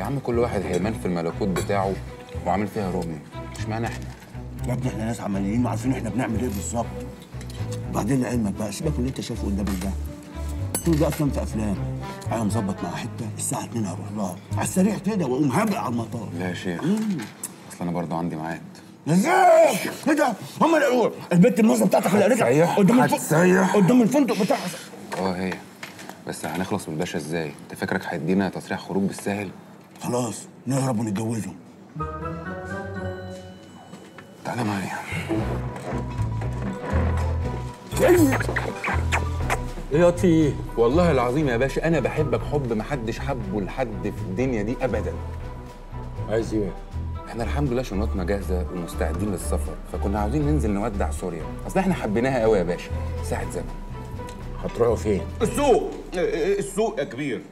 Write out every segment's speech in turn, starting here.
عم كل واحد هيمان في الملكوت بتاعه وعامل فيها روميو اشمعنى احنا يا ابني احنا ناس عمليين وعارفين احنا بنعمل ايه بالظبط وبعدين لعلمك بقى سيبك من اللي انت شايفه قدامك ده طول ده افلام في افلام انا مظبط مع حته الساعه 2 هروح لها على السريع كده واقوم هابق على المطار لا يا شيخ اصل انا برضه عندي ميعاد ازاي؟ ايه ده؟ هم لقوه البنت الموزه بتاعتك اللي قريتها هتسيح؟ قدام الف- هتسيح؟ قدام الفندق بتاعها اه هي بس هنخلص من الباشا ازاي انت فاكرك هيدينا تصريح خروج بالسهل خلاص نهرب ونتجوزهم تعالى معايا ايه يا في ايه؟ والله العظيم يا باشا انا بحبك حب محدش حبه لحد في الدنيا دي ابدا عايز ايه؟ احنا الحمد لله شنطنا جاهزه ومستعدين للسفر فكنا عاوزين ننزل نودع سوريا اصل احنا حبيناها قوي يا باشا ساعه زمن هتروحوا فين؟ السوق السوق يا كبير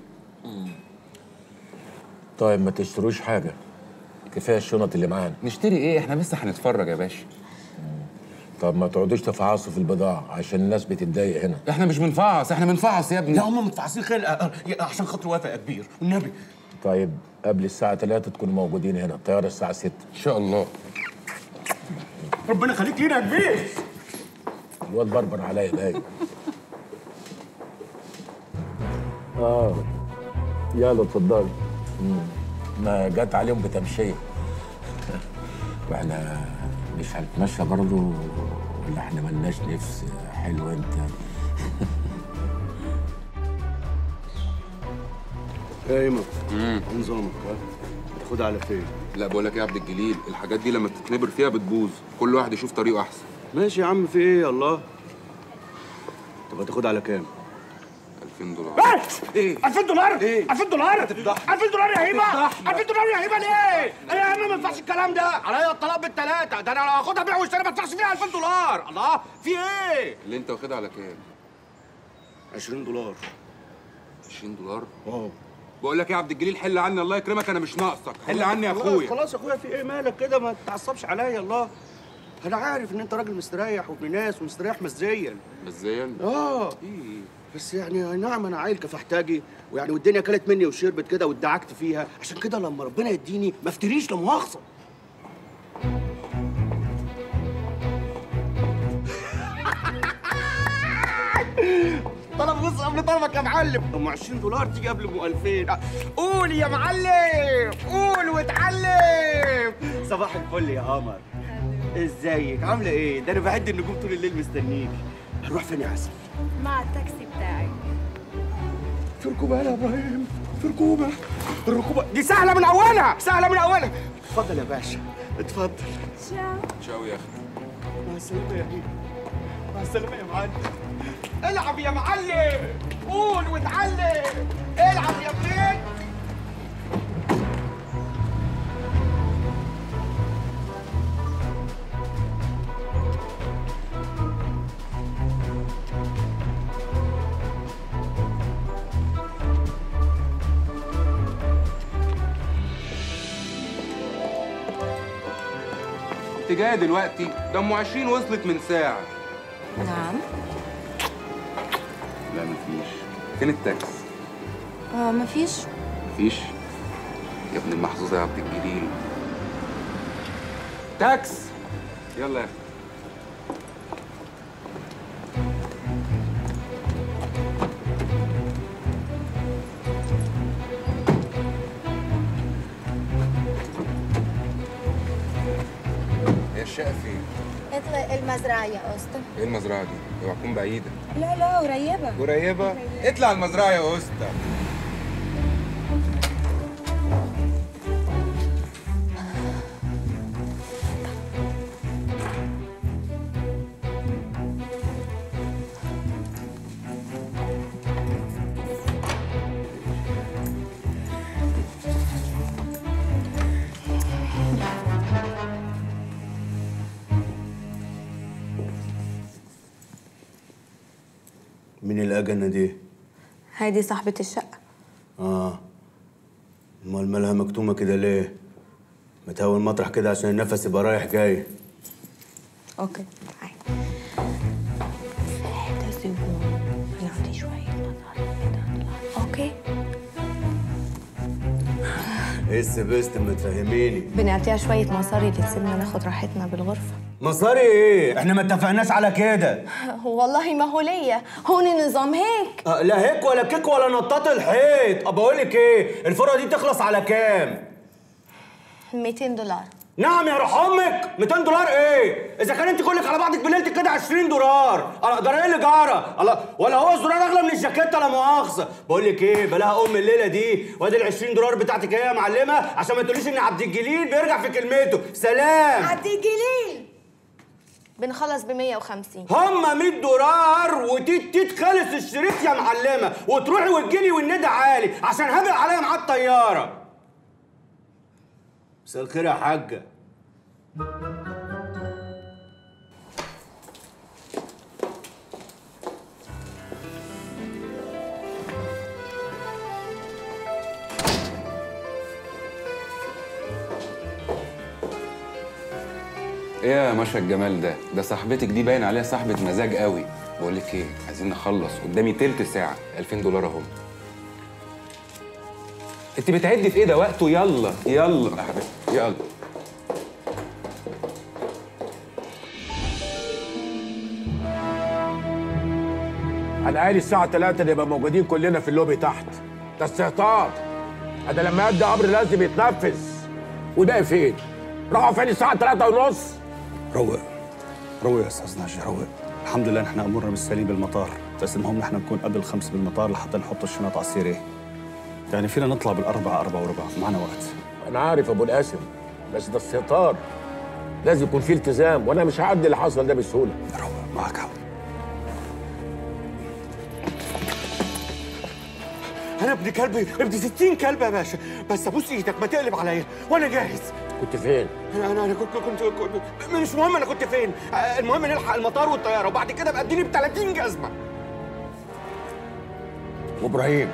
طيب ما تشتروش حاجه كفايه الشنط اللي معانا نشتري ايه احنا بس هنتفرج يا باشا طب ما تقعدوش تفعصوا في البضاعه عشان الناس بتتضايق هنا احنا مش بنفعص احنا بنفعص يا ابني لا هم متفعصين خير آه، آه، عشان خاطر وافق يا كبير والنبي طيب قبل الساعه 3 تكونوا موجودين هنا الطياره الساعه 6 ان شاء الله ربنا يخليك لينا يا كبير الواد بربر عليا باين اه يلا اتفضلي مم. ما جت عليهم بتمشيه واحنا مش هنتمشى برضه ولا احنا ملناش نفس حلو انت يا ايمن نظامك ها تاخدها على فين؟ لا بقول لك ايه يا عبد الجليل الحاجات دي لما تتنبر فيها بتبوظ كل واحد يشوف طريقه احسن ماشي يا عم في ايه يا الله طب هتاخدها على كام؟ 2000 دولار ايه 2000 دولار ايه 2000 دولار 2000 دولار يا هيبه 2000 دولار يا هيبه ليه؟ ايه يا عم ما ينفعش الكلام ده عليا الطلاق بالثلاثه ده انا لو هاخدها بيع واشتري ما ادفعش فيها 2000 دولار الله في ايه؟ اللي انت واخدها على كام 20 دولار 20 دولار اه بقول لك ايه يا عبد الجليل حل عني الله يكرمك انا مش ناقصك حل عني يا خلاص اخويا خلاص يا اخويا في ايه مالك كده ما تتعصبش عليا الله انا عارف ان انت راجل مستريح وابن ناس ومستريح مزيا مزيا اه بس يعني أي نعم انا عيل كفحتاجي ويعني والدنيا كلت مني وشربت كده وادعكت فيها عشان كده لما ربنا يديني ما افتريش لا مؤاخذه طلب بص قبل طلبك يا معلم ام 20 دولار تيجي قبل ام 2000 قول يا معلم قول واتعلم صباح الفل يا قمر ازيك عامله ايه ده انا بعد النجوم طول الليل مستنيك هنروح فين يا عسل مع التاكسي بتاعي في ركوبة يا ابراهيم في ركوبة الركوبة دي سهلة من أولها سهلة من أولها اتفضل يا باشا اتفضل تشاو تشاو يا اخي مع السلامة يا هيم مع السلامة يا معلم العب يا معلم قول واتعلم العب يا بنت انت جايه دلوقتي ده ام 20 وصلت من ساعه نعم لا مفيش فين التاكس آه مفيش مفيش يا ابن المحظوظه يا عبد الجليل تاكس يلا يا اخي هي الشقه فين؟ اطلع المزرعة يا أسطى ايه المزرعه دي؟ اوعى تكون بعيده لا لا قريبة قريبه اطلع المزرعه يا اسطى مين الأجنة دي؟ هذه صاحبة الشقة آه أمال مالها مكتومة كده ليه؟ ما تهوي المطرح كده عشان النفس يبقى رايح جاي اوكي تعالي ده زبون يعطي شوية نظر كده. اوكي ايه السبست ما تفهميني بنعطيها شوية مصاري تسيبنا ناخد راحتنا بالغرفة مصاري ايه احنا ما اتفقناش على كده والله ما هو ليا هون النظام هيك أه، لا هيك ولا كيك ولا نطاط الحيط بقول لك ايه الفرقه دي تخلص على كام 200 دولار نعم يا روح امك 200 دولار ايه اذا كان انت كلك على بعضك بليلتك كده 20 دولار الله ده ايه اللي جاره الله ولا هو الزرار اغلى من الجاكيته لا مؤاخذه بقول لك ايه بلاها ام الليله دي وادي ال 20 دولار بتاعتك ايه يا معلمه عشان ما تقوليش ان عبد الجليل بيرجع في كلمته سلام عدي جليل بنخلص ب 150 هما 100 دولار وتيت تيت خلص الشريط يا معلمه وتروحي وتجيلي والندى عالي عشان هبق عليا معاه الطياره مساء الخير يا حاجه ايه يا ماشا الجمال ده ده صاحبتك دي باين عليها صاحبة مزاج قوي بقول لك ايه عايزين نخلص قدامي تلت ساعة 2000 دولار اهو انت بتعدي في ايه ده وقته يلا يلا يا حبيبتي يلا انا قايل الساعه 3 نبقى موجودين كلنا في اللوبي تحت ده استهتار انا لما ادي امر لازم يتنفذ وده فين راحوا فين الساعه 3 ونص روق روق يا استاذ ناجي روق الحمد لله نحن امورنا بالسليم بالمطار بس المهم نحن نكون قبل خمس بالمطار لحتى نحط الشنط على السيره يعني فينا نطلع بالأربعة أربعة وربع معنا وقت انا عارف ابو القاسم بس ده استهتار لازم يكون في التزام وانا مش هعدي اللي حصل ده بسهوله روق معك حق انا ابن كلب ابن 60 كلب يا باشا بس ابوس ايدك ما تقلب عليا وانا جاهز كنت فين انا انا انا كنت كنت, كنت مش مهم انا كنت فين آه، المهم نلحق المطار والطياره وبعد كده ابقى اديني ب 30 جزمه وابراهيم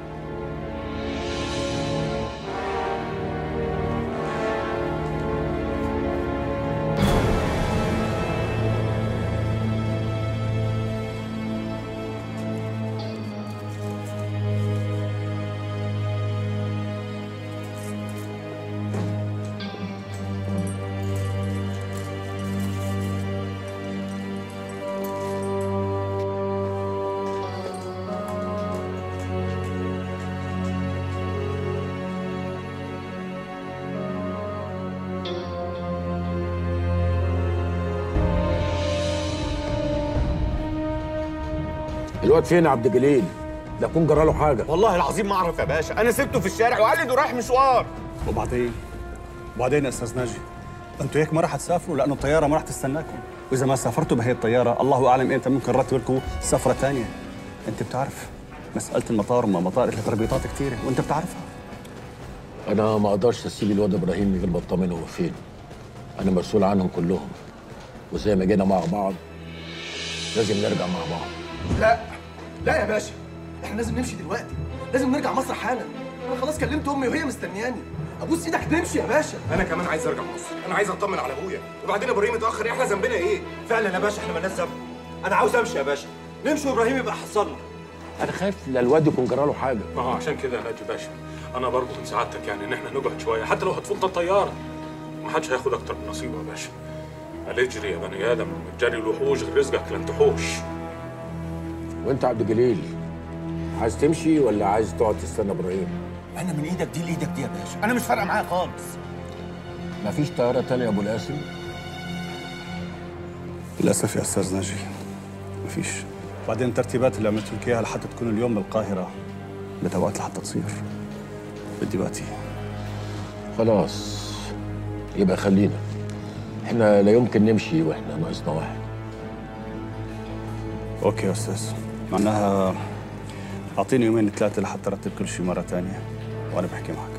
الواد فين يا عبد الجليل ده يكون جرى له حاجه والله العظيم ما اعرف يا باشا انا سبته في الشارع وقال لي ده رايح مشوار وبعدين وبعدين يا استاذ ناجي انتوا هيك ما راح تسافروا لانه الطياره ما راح تستناكم واذا ما سافرتوا بهي الطياره الله اعلم امتى ممكن نرتب لكم سفره ثانيه انت بتعرف مساله المطار وما مطار لها تربيطات كثيره وانت بتعرفها انا ما اقدرش اسيب الواد ابراهيم من غير ما اطمن هو فين انا مسؤول عنهم كلهم وزي ما جينا مع بعض لازم نرجع مع بعض لا لا يا باشا احنا لازم نمشي دلوقتي لازم نرجع مصر حالا انا خلاص كلمت امي وهي مستنياني ابوس ايدك نمشي يا باشا انا كمان عايز ارجع مصر انا عايز اطمن على ابويا وبعدين ابراهيم اتاخر احنا ذنبنا ايه فعلا يا باشا احنا مالناش ذنب انا عاوز امشي يا باشا نمشي وابراهيم يبقى حصلنا انا خايف لا الواد يكون جرى له حاجه ما هو عشان كده يا ناجي باشا انا برضه من سعادتك يعني ان احنا نقعد شويه حتى لو هتفوت الطياره ما حدش هياخد اكتر من نصيبه يا باشا قال اجري يا بني ادم جري الوحوش غير رزقك لن تحوش وانت يا عبد الجليل عايز تمشي ولا عايز تقعد تستنى ابراهيم انا من ايدك دي لايدك دي يا باشا انا مش فارقه معايا خالص مفيش طياره تانية يا ابو القاسم للاسف يا استاذ ناجي مفيش بعدين الترتيبات اللي عملت لك اياها لحتى تكون اليوم بالقاهره بدها وقت لحتى تصير بدي وقتي خلاص يبقى خلينا احنا لا يمكن نمشي واحنا ناقصنا واحد اوكي يا استاذ معناها اعطيني يومين ثلاثه لحتى ارتب كل شيء مره ثانيه وانا بحكي معك